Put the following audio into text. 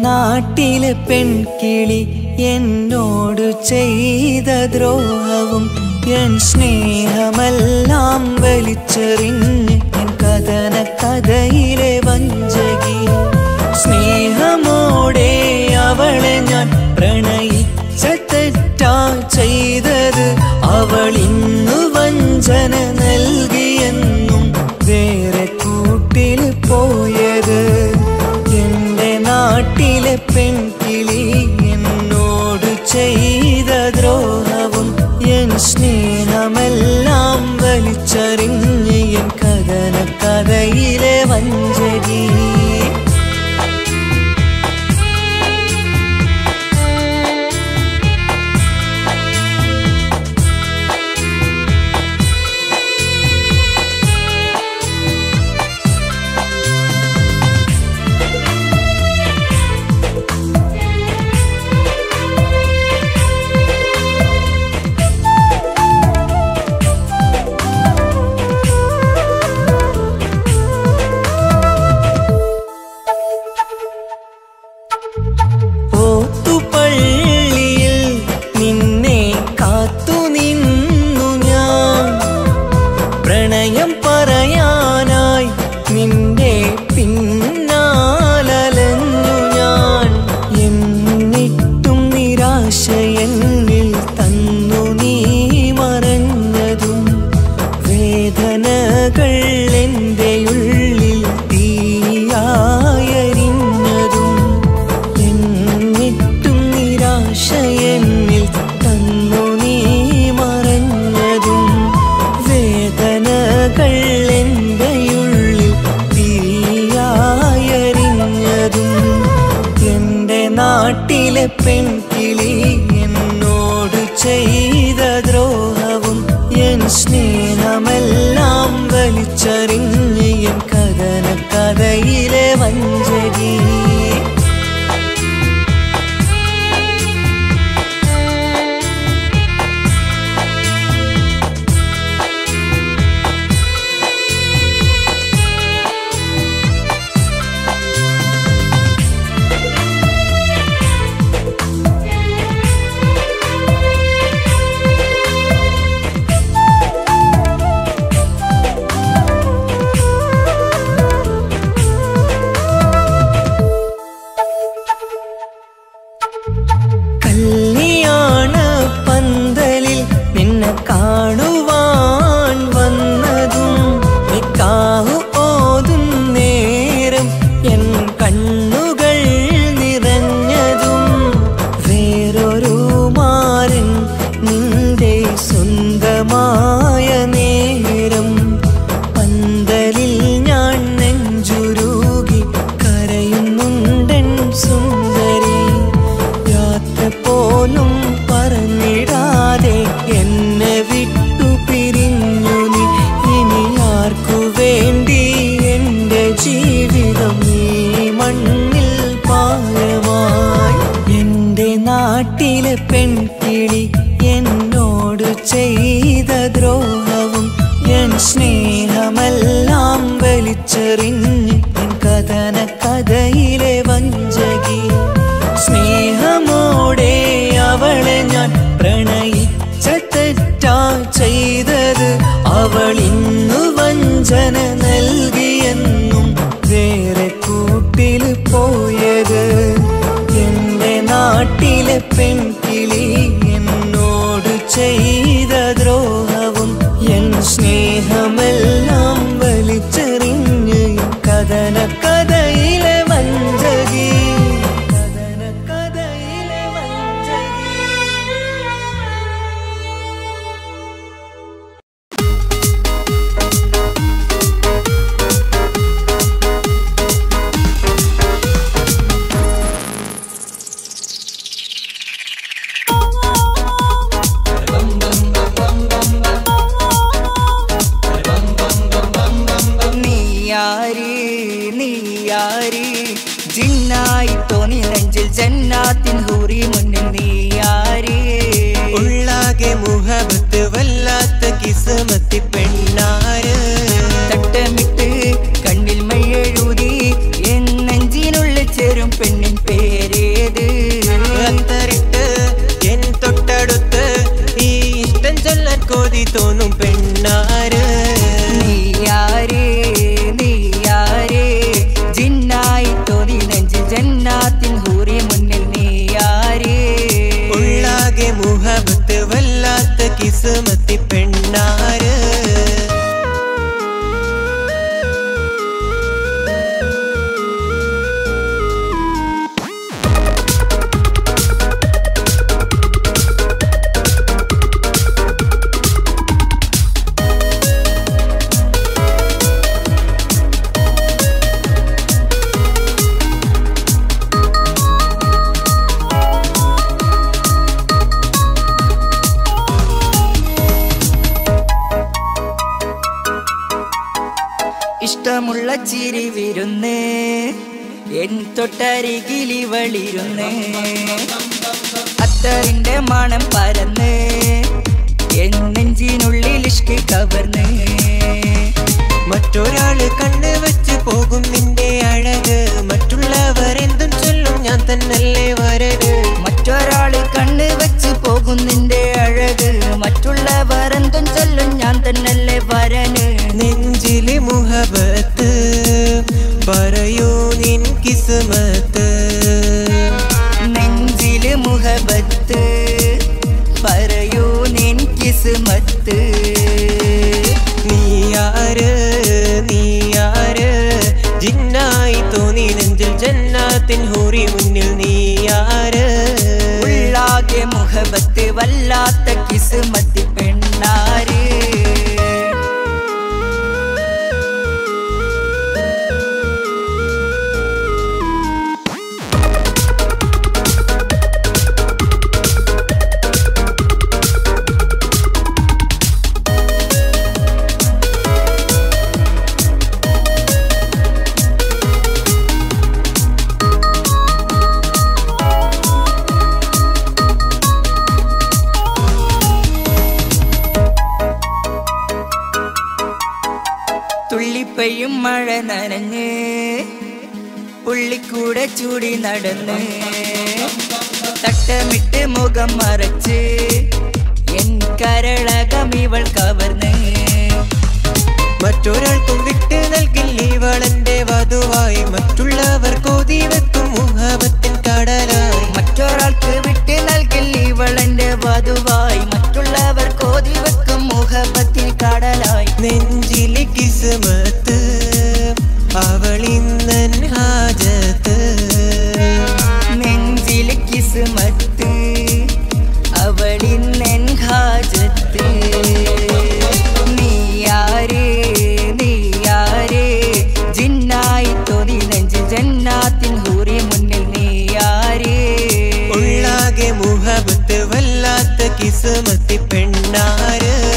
നാട്ടിലെ പെൺകിളി എന്നോട് ചെയ്ത ദ്രോഹവും എൻ സ്നേഹമെല്ലാം വലിച്ചെറിഞ്ഞ് എൻ കഥന കഥയിലെ വഞ്ചകി സ്നേഹമോടെ അവളെ ഞാൻ പ്രണയിച്ച തെറ്റാ ചെയ്തത് അവൾ ഇന്നു വഞ്ചന നൽകിയെന്നും വേറെ കൂട്ടിൽ പോയത് എന്റെ നാട്ടിലെ പെൺകിളി എന്നോട് ചെയ്ത ദ്രോഹവും എൻ സ്നേഹമെല്ലാം വലിച്ചറിഞ്ഞ് എൻ കഥന കഥയിലെ വഞ്ചകി ഓത്തുപള്ളിയിൽ നിന്നെ കാത്തു നിന്നു ഞാൻ പ്രണയം പറയാനായി നിന്റെ പിന്നാലലഞ്ഞു ഞാൻ എന്നിട്ടും നിരാശ എന്നിൽ തന്നു നീ മറഞ്ഞതും വേദനകൾ എൻ്റെ ഉള്ളിൽ തീയായരിഞ്ഞതും എന്നിട്ടും നിരാശ എന്നിൽ തന്നു നീ മറഞ്ഞതും വേദനകൾ എൻ്റെ ഉള്ളിൽ തീയായരിഞ്ഞതും എൻ്റെ നാട്ടിലെ പെൺകിളി എന്നോട് ചെയ്ത ദ്രോഹവും എൻ സ്നേഹമെല്ലാം വലിച്ചറിഞ്ഞ് എൻ കഥന കഥയിലെ വഞ്ചകി കല്യാണ പന്തലിൽ നിന്നെ കാണുവാൻ വന്നതും നിക്കാഹു ഓതും നേരം എൻ കണ്ണുകൾ നിറഞ്ഞതും വേറൊരു മാരൻ നിന്റെ സ്വന്തമായ നേരം പന്തലിൽ ഞാൻ നെഞ്ചുരുകി കരയുന്നുണ്ടൻ സുന്ദരി യാത്ര പോലും പറഞ്ഞിടാതെ എന്നെ വിട്ടു പിരിഞ്ഞു നീ ഇനി ആർക്കു വേണ്ടി എൻ്റെ ജീവിതം ഈ മണ്ണിൽ പാലമായി എൻ്റെ നാട്ടിലെ പെൺകിളി എന്നോട് ചെയ്ത ദ്രോഹവും എൻ സ്നേഹമെല്ലാം വലിച്ചെറിഞ്ഞ് എൻ കഥന കഥയിലെ വഞ്ചകി സ്നേഹമോടെ അവളെ ഞാൻ പ്രണയിച്ച തെറ്റാ ചെയ്തത് അവൾ ഇന്നു വഞ്ചന നൽകിയെന്നും വേറെ കൂട്ടിൽ പോയത് എന്റെ നാട്ടിലെ പെൺകിളി എന്നോട് ചെയ്ത ദ്രോഹവും എൻ സ്നേഹമെല്ലാം വലിച്ചെറിഞ്ഞ് കഥന കഥയിലെ വഞ്ചകി കഥന കഥയിലെ വഞ്ചകി നീയാരി നീയാരി ജിന്നായി തോന്നി നെഞ്ചിൽ ജന്നാത്തിൻ ഹൂറി മുന്നിൽ നീയാരി ഉള്ളാകെ മുഹബത്ത് വല്ലാത്ത കിസ്മത്തി പെണ്ണാര് തട്ടമിട്ട് കണ്ണിൽ മയ്യെഴുതി എൻ നെഞ്ചിനുള്ളിൽ ചേരും പെണ്ണിൻ പേര് കിസ്മത്തി പെണ്ണാര് ഇഷ്ടമുള്ള ചിരി വിരുന്ന് എൻ തൊട്ടരികിലിവളിരുന്ന് അത്തറിന്റെ മണം പരന്ന് എൻ നെഞ്ചിനുള്ളിൽ ഇഷ്കി കവർന്ന് മറ്റൊരാള് കണ്ണ് വെച്ച് പോകും നിന്റെ അഴക് മറ്റുള്ളവർ എന്തും ചൊല്ലും ഞാൻ തന്നല്ലേ വരര് മറ്റൊരാള് കണ്ണ് വെച്ച് പോകും നിന്റെ അഴക് മറ്റുള്ളവർ എന്തും ചൊല്ലും ഞാൻ തന്നല്ലേ വരന് നെഞ്ചിലെ മുഹബത്ത് പറയൂ നിൻ കിസ്മത്ത് നെഞ്ചില് മുഹബത്ത് പറയൂ നിൻ കിസ്മത്ത് നീയാര് നീയാര് ജിന്നായി തോന്നി നെഞ്ചിൽ ജന്നാത്തിൻ ഹൂറി മുന്നിൽ നീയാര് ഉള്ളാകെ മുഹബത്ത് വല്ലാത്ത കിസ്മത്ത് പെണ്ണാര് തുള്ളിപ്പയും മഴ നനഞ്ഞ് പുള്ളിക്കൂടെ ചൂടി നടന്ന് തട്ടമിട്ട് മുഖം മറച്ച് എൻ കരളകം ഇവൾ കവർന്ന് മറ്റൊരാൾക്കും വിട്ട് നൽകില്ല ഇവളെന്റെ വധുവായി മറ്റുള്ളവർ കോതി വെക്കും മുഹബത്തിൻ കടലായി മറ്റൊരാൾക്ക് വിട്ട് നൽകില്ല ഇവളെന്റെ വധുവായി മറ്റുള്ളവർ കോതി വെക്കും മുഖപത്തിൽ കടലായി നെഞ്ചിലെ കിസ്മത്ത് അവളിന്നൻ ഹാജത്ത് നെഞ്ചിൽ കിസ്മത്ത് അവളിന്നെൻ ഹാജത്ത് നീയാരേ നീയാരേ ജിന്നായി തോന്നി നെഞ്ചിൽ ജന്നാത്തിൻ ഹൂറി മുന്നിൽ നീയാരേ ഉള്ളാകെ മുഹബത്ത് വല്ലാത്ത കിസ്മത്തി പെണ്ണാര്